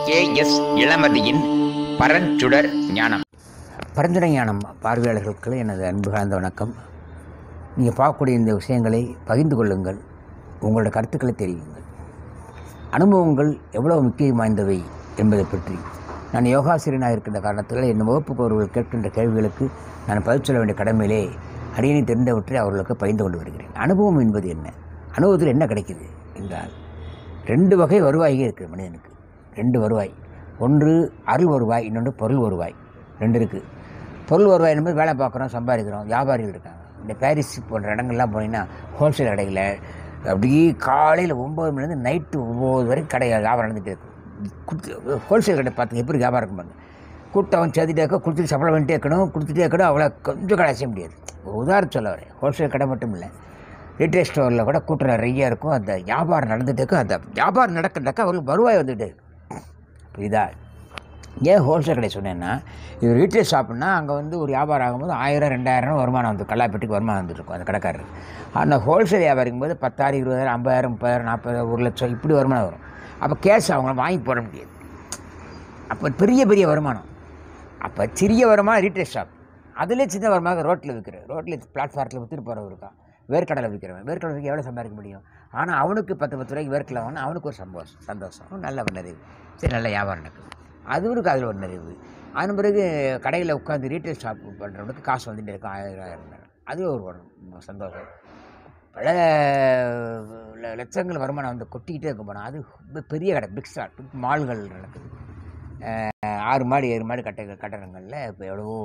K S இளமதியின் பரஞ்சுடர் ஞானம் பரந்துரை ஞானம் பார்வையாளர்களுக்கு எனது அன்பு கலந்த வணக்கம் நீங்கள் பார்க்கக்கூடிய இந்த விஷயங்களை பகிர்ந்து கொள்ளுங்கள் உங்களோட கருத்துக்களை தெரிவிங்கள் அனுபவங்கள் எவ்வளவு முக்கியம் வாய்ந்தவை என்பதை பற்றி நான் யோகாசிரியனாக இருக்கின்ற காரணத்தில் என் வகுப்புக்கு அவர்கள் கேட்கின்ற கேள்விகளுக்கு நான் பதில் சொல்ல வேண்டிய கடமையிலே அடியனை தெரிந்தவற்றை அவர்களுக்கு பகிர்ந்து கொண்டு வருகிறேன் அனுபவம் என்பது என்ன அனுபவத்தில் என்ன கிடைக்குது என்றால் ரெண்டு வகை வருவாய்கள் இருக்குது மனிதனுக்கு ரெண்டு வருவாய் ஒன்று அருள் வருவாய் இன்னொன்று பொருள் வருவாய் ரெண்டு இருக்குது பொருள் வருவாய் என்பது வேலை பார்க்குறோம் சம்பாதிக்கிறோம் வியாபாரிகள் இருக்காங்க இந்த பாரிஸ் போன்ற இடங்கள்லாம் போனீங்கன்னா ஹோல்சேல் கடைகளில் அப்படியே காலையில் ஒம்பது மணிலேருந்து நைட்டு ஒம்பது வரைக்கும் கடை வியாபாரம் நடந்துகிட்டே இருக்கும் குடுத்து ஹோல்சேல் கடை பார்த்து எப்படி வியாபாரம் இருக்கும் பாருங்க கூட்டம் சேர்த்துட்டே இருக்க கொடுத்துட்டு சம்பளம் பண்ணிட்டே இருக்கணும் கொடுத்துட்டே இருக்கணும் அவ்வளோ கொஞ்சம் கடை செய்ய முடியாது ஒரு உதாரணம் சொல்ல வரேன் ஹோல்சேல் கடை மட்டும் இல்லை ரீட்டைல் ஸ்டோரில் கூட கூட்டம் நிறைய இருக்கும் அந்த வியாபாரம் நடந்துகிட்டே இருக்கும் அந்த வியாபாரம் நடக்கிறதாக்கா அவங்களுக்கு வருவாய் வந்துகிட்டே இருக்கும் புரியுதா ஏன் ஹோல்சேல் கடை சொன்னேன்னா இது ரீட்டைல் ஷாப்புன்னா அங்கே வந்து ஒரு வியாபாரம் ஆகும்போது ஆயிரம் ரெண்டாயிரம் வருமானம் வந்து கல்லாப்பேட்டுக்கு வருமானம் வந்துருக்கும் அந்த கடைக்காரர் அந்த ஹோல்சேல் வியாபாரிக்கும் போது பத்தாயிரம் இருபதாயிரம் ஐம்பதாயிரம் முப்பதாயிரம் நாற்பதாயிரம் ஒரு லட்சம் இப்படி வருமானம் வரும் அப்போ கேஷ் அவங்கள வாங்கி போட முடியாது அப்போ பெரிய பெரிய வருமானம் அப்போ சிறிய வருமானம் ரீட்டைல் ஷாப் அதுலேயே சின்ன வருமானம் ரோட்டில் விற்கிற ரோட்டில் பிளாட்ஃபாரத்தில் விற்றுட்டு போகிறவங்க இருக்கான் வேர்க்கடலை விற்கிறவன் வேர்க்கடலை விற்க எவ்வளோ சம்பாதிக்க முடியும் ஆனால் அவனுக்கு பத்து பத்து ரூபாய்க்கு வேர்க்கடலை வாங்கினா அவனுக்கு ஒரு சந்தோஷம் சந்தோஷம் நல்ல ஒரு நிறைவு சரி நல்ல வியாபாரம் நடக்குது அதுவனுக்கு அதில் ஒரு நிறைவு அதன் பிறகு கடையில் உட்காந்து ரீட்டைல் ஷாப் பண்ணுறவனுக்கு காசு வந்துட்டு இருக்கும் ஆயிரம் ஆயிரம் அது ஒரு ஒரு சந்தோஷம் பல ல- லட்சங்கள் வருமானம் வந்து கொட்டிக்கிட்டே இருக்கும் போனால் அது ரொம்ப பெரிய கடை பிக் ஸ்டார் பிக் மால்கள் நடக்குது அஹ் ஆறு மாடி ஏழு மாடி கட்ட கட்டடங்களில் இப்போ எவ்வளவோ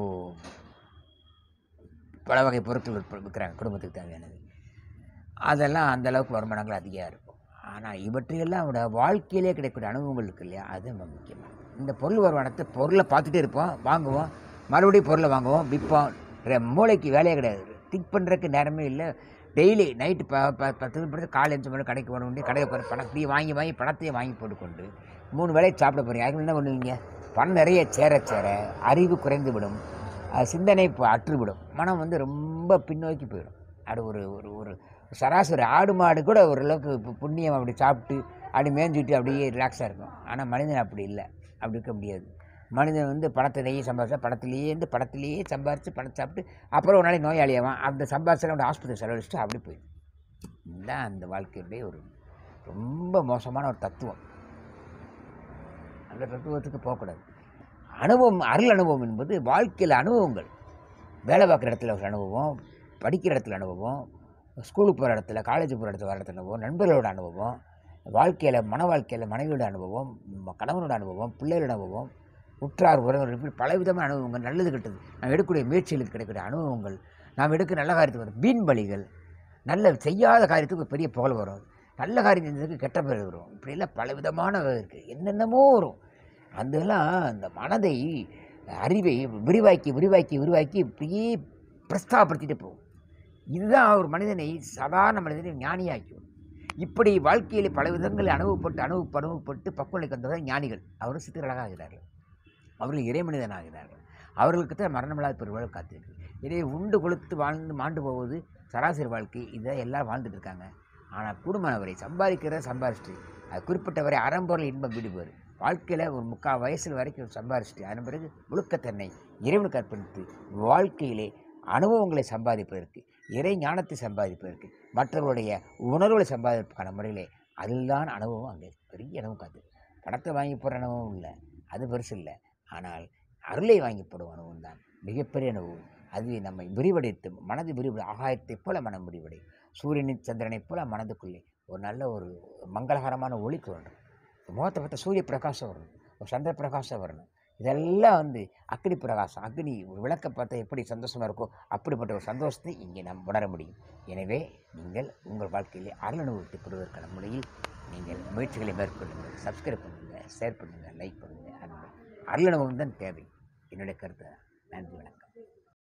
பல வகை பொருட்கள் விற்ப- விற்கிறாங்க குடும்பத்துக்கு தேவையானது அதெல்லாம் அந்த அளவுக்கு வருமானங்கள் அதிகம் இருக்கும் ஆனால் இவற்றையெல்லாம் விட வாழ்க்கையிலே கிடைக்கக்கூடிய அனுபவங்கள் இருக்கு இல்லையா அது ரொம்ப முக்கியமானது இந்த பொருள் வருமானத்தை பொருளை பார்த்துட்டே இருப்போம் வாங்குவோம் மறுபடியும் பொருளை வாங்குவோம் விற்போம் ரெ- மூளைக்கு வேலையே கிடையாது திங்க் பண்ணுறதுக்கு நேரமே இல்லை டெய்லி நைட்டு ப ப- பத்து மணி படுத்து காலை அஞ்சு மணி கடைக்கு போட வேண்டிய கடையை போகிற பணத்தையும் வாங்கி வாங்கி பணத்தையும் வாங்கி போட்டுக்கொண்டு மூணு வேளையை சாப்பிட போகிறீங்க அதுக்கு என்ன பண்ணுவீங்க பணம் நிறைய சேர சேர அறிவு குறைந்து விடும் அஹ் சிந்தனை இப்போ அற்றுவிடும் மனம் வந்து ரொம்ப பின்னோக்கி போயிடும் அது ஒரு ஒரு ஒரு சராசரி ஆடு மாடு கூட ஓரளவுக்கு இப்போ புண்ணியம் அப்படி சாப்பிட்டு அப்படி மேய்ஞ்சிட்டு அப்படியே ரிலாக்ஸாக இருக்கும் ஆனால் மனிதன் அப்படி இல்லை அப்படி இருக்க முடியாது மனிதன் வந்து பணத்திலேயே சம்பாதிச்சா பணத்திலேயே இருந்து பணத்திலேயே சம்பாரித்து பணம் சாப்பிட்டு அப்புறம் ஒரு நாளைக்கு நோயாளியாவான் அந்த சம்பாதிச்சு அவன் ஆஸ்பத்திரி செலவழிச்சுட்டு அப்படி போயிடும் இதுதான் அந்த வாழ்க்கையுடைய ஒரு ரொம்ப மோசமான ஒரு தத்துவம் அந்த தத்துவத்துக்கு போகக்கூடாது அனுபவம் அருள் அனுபவம் என்பது வாழ்க்கையில் அனுபவங்கள் வேலை பார்க்குற இடத்துல ஒரு அனுபவம் படிக்கிற இடத்துல அனுபவம் ஸ்கூலுக்கு போகிற இடத்துல காலேஜ் போகிற இடத்துல வர இடத்துல அனுபவம் நண்பர்களோட அனுபவம் வாழ்க்கையில் மன வாழ்க்கையில் மனைவியோட அனுபவம் ம- கணவனோட அனுபவம் பிள்ளைகளோட அனுபவம் உற்றார் உறவினர் இப்படி பலவிதமான அனுபவங்கள் நல்லது கெட்டது நாம் எடுக்கக்கூடிய முயற்சிகளுக்கு கிடைக்கக்கூடிய அனுபவங்கள் நாம் எடுக்க நல்ல காரியத்துக்கு வரும் வீண் பலிகள் நல்ல செய்யாத காரியத்துக்கு ஒரு பெரிய புகழ் வரும் நல்ல காரியம் செஞ்சதுக்கு கெட்ட பேர் வரும் இப்படியெல்லாம் பலவிதமான இருக்குது என்னென்னமோ வரும் அதெல்லாம் அந்த மனதை அறிவை விரிவாக்கி விரிவாக்கி விரிவாக்கி இப்படியே பிரஸ்தாபடுத்திட்டு போகும் இதுதான் ஒரு மனிதனை சாதாரண மனிதனை ஞானியாக்கிவிடும் இப்படி வாழ்க்கையில் பல விதங்களில் அனுபவப்பட்டு அனுபவப்பட்டு அனுபவப்பட்டு பக்குவலைக்கு வந்தவர்கள் ஞானிகள் அவரும் சித்திரலாக ஆகிறார்கள் அவர்கள் இறைமனிதன் ஆகிறார்கள் அவர்களுக்கு தான் மரணமில்லாத பெருவாழ் காத்திருக்கு இதை உண்டு கொளுத்து வாழ்ந்து மாண்டு போவது சராசரி வாழ்க்கை இதை எல்லாம் வாழ்ந்துட்டு இருக்காங்க ஆனால் கூடுமானவரை சம்பாதிக்கிறத சம்பாரிச்சிட்டு அது குறிப்பிட்டவரை அறம்பொருள் இன்பம் விடுவார் வாழ்க்கையில் ஒரு முக்கால் வயசில் வரைக்கும் சம்பாரிச்சிட்டு அதன் பிறகு முழுக்கத்தன்னை இறைவனுக்கு அர்ப்பணித்து வாழ்க்கையிலே அனுபவங்களை சம்பாதிப்பதற்கு இறை ஞானத்தை சம்பாதிப்பதற்கு மற்றவருடைய உணர்வுகளை சம்பாதிப்பதற்கான முறையிலே அதில்தான் அனுபவம் அங்கே பெரிய அனுபவம் காத்து பணத்தை வாங்கி போகிற அனுபவம் இல்லை அது பெருசு இல்லை ஆனால் அருளை வாங்கி போடும் அனுபவம் தான் மிகப்பெரிய அனுபவம் அது நம்மை விரிவடைத்து மனது விரிவடை ஆகாயத்தைப் போல மனம் விரிவடை சூரியனின் சந்திரனைப் போல மனதுக்குள்ளே ஒரு நல்ல ஒரு மங்களகரமான ஒளி தோன்றும் முகத்தை பார்த்தா சூரிய பிரகாசம் வரணும் ஒரு சந்திர பிரகாசம் வரணும் இதெல்லாம் வந்து அக்னி பிரகாசம் அக்னி ஒரு விளக்கை பார்த்தா எப்படி சந்தோஷமாக இருக்கோ அப்படிப்பட்ட ஒரு சந்தோஷத்தை இங்கே நாம் உணர முடியும் எனவே நீங்கள் உங்கள் வாழ்க்கையிலே அருள் அனுபவத்தை பெறுவதற்கான முறையில் நீங்கள் முயற்சிகளை மேற்கொள்ளுங்கள் சப்ஸ்கிரைப் பண்ணுங்கள் ஷேர் பண்ணுங்கள் லைக் பண்ணுங்கள் அருள் அனுபவம் தான் தேவை என்னுடைய கருத்து நன்றி வணக்கம்